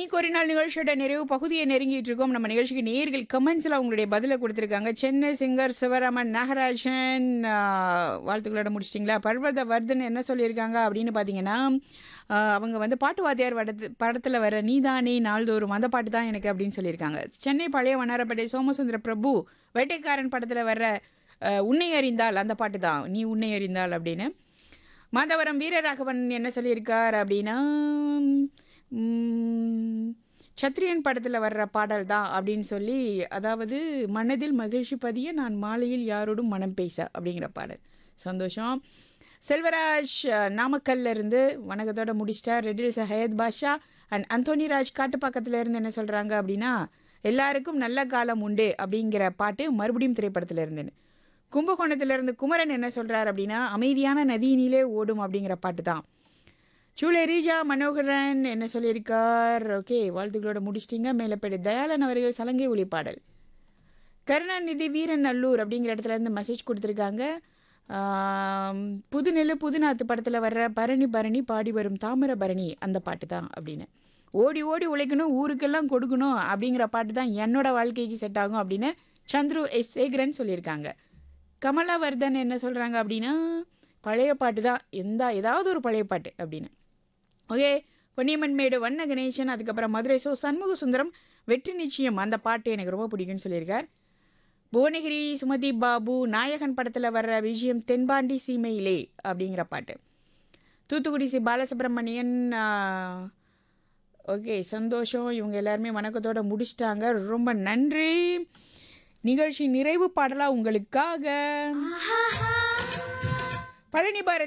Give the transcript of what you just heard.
இன்னைக்கு ஒரு நாள் நிகழ்ச்சியோட நிறைவு பகுதியை நெருங்கிட்டு இருக்கோம் நம்ம நிகழ்ச்சிக்கு நேர்கள் கமெண்ட்ஸில் அவங்களுடைய பதிலை கொடுத்துருக்காங்க சென்னை சிங்கர் சிவராமன் நாகராஜன் ஆஹ், வாழ்த்துக்களோட முடிச்சிட்டிங்களா பர்வத வர்தன் என்ன சொல்லியிருக்காங்க அப்படின்னு பார்த்தீங்கன்னா ஆஹ், அவங்க வந்து பாட்டு வாத்தியார் படத்து படத்தில் வர நீதானே நாள்தோறும் அந்த பாட்டு தான் எனக்கு அப்படின்னு சொல்லியிருக்காங்க சென்னை பழைய வண்ணாரப்பேட்டை சோமசுந்தர பிரபு வேட்டைக்காரன் படத்தில் வர்ற ஆஹ், உன்னை அறிந்தால் அந்த பாட்டு தான் நீ உன்னை அறிந்தால் அப்படின்னு மாதவரம் வீரராகவன் என்ன சொல்லியிருக்கார் அப்படின்னா ம், சத்ரியன் படத்தில் வர்ற பாடல் தான் அப்படின்னு சொல்லி அதாவது மனதில் மகிழ்ச்சி பதிய நான் மாலையில் யாரோடும் மனம் பேச அப்படிங்கிற பாடல் சந்தோஷம் செல்வராஜ் அஹ், நாமக்கல்ல இருந்து வணக்கத்தோட முடிச்சிட்டார் ரெடில்ஸ் ஹயத் பாஷா அண்ட் அந்தோனி ராஜ் காட்டுப்பாக்கத்துல இருந்து என்ன சொல்கிறாங்க அப்படின்னா எல்லாருக்கும் நல்ல காலம் உண்டு அப்படிங்கிற பாட்டு மறுபடியும் திரைப்படத்தில் இருந்துன்னு கும்பகோணத்திலிருந்து குமரன் என்ன சொல்றார் அப்படின்னா அமைதியான நதியினிலே ஓடும் அப்படிங்கிற பாட்டு தான் சூளை ரீஜா மனோகரன் என்ன சொல்லியிருக்கார் ஓகே வாழ்த்துக்களோட முடிச்சிட்டிங்க மேலப்பேடு தயாளன் அவர்கள் சலங்கை ஒளி பாடல் கருணாநிதி வீரன் நல்லூர் அப்படிங்கிற இடத்துல இருந்து மெசேஜ் கொடுத்துருக்காங்க ஆம், புதுநெல்லு புதுநாத்து படத்தில் வர்ற பரணி பரணி பாடி வரும் தாமிர பரணி அந்த பாட்டு தான் அப்படின்னு ஓடி ஓடி உழைக்கணும் ஊருக்கெல்லாம் கொடுக்கணும் அப்படிங்கிற பாட்டு தான் என்னோட வாழ்க்கைக்கு செட் ஆகும் அப்படின்னு சந்துரு எஸ் சேகரன் சொல்லியிருக்காங்க கமலாவர்தன் என்ன சொல்கிறாங்க அப்படின்னா பழைய பாட்டு தான் எந்த ஏதாவது ஒரு பழைய பாட்டு அப்படின்னு ஓகே பொன்னியம்மன் மேடு வண்ண கணேசன் அதுக்கப்புறம் மதுரை சோ சண்முக சுந்தரம் வெற்றி நிச்சயம் அந்த பாட்டு எனக்கு ரொம்ப பிடிக்கும்னு சொல்லியிருக்கார் புவனகிரி சுமதி பாபு நாயகன் படத்தில் வர்ற விஷயம் தென்பாண்டி சீமையிலே அப்படிங்கிற பாட்டு தூத்துக்குடி சி பாலசுப்ரமணியன் ஓகே சந்தோஷம் இவங்க எல்லாருமே வணக்கத்தோட முடிச்சிட்டாங்க ரொம்ப நன்றி நிகழ்ச்சி நிறைவு பாடலா உங்களுக்காக பழனி பாரதி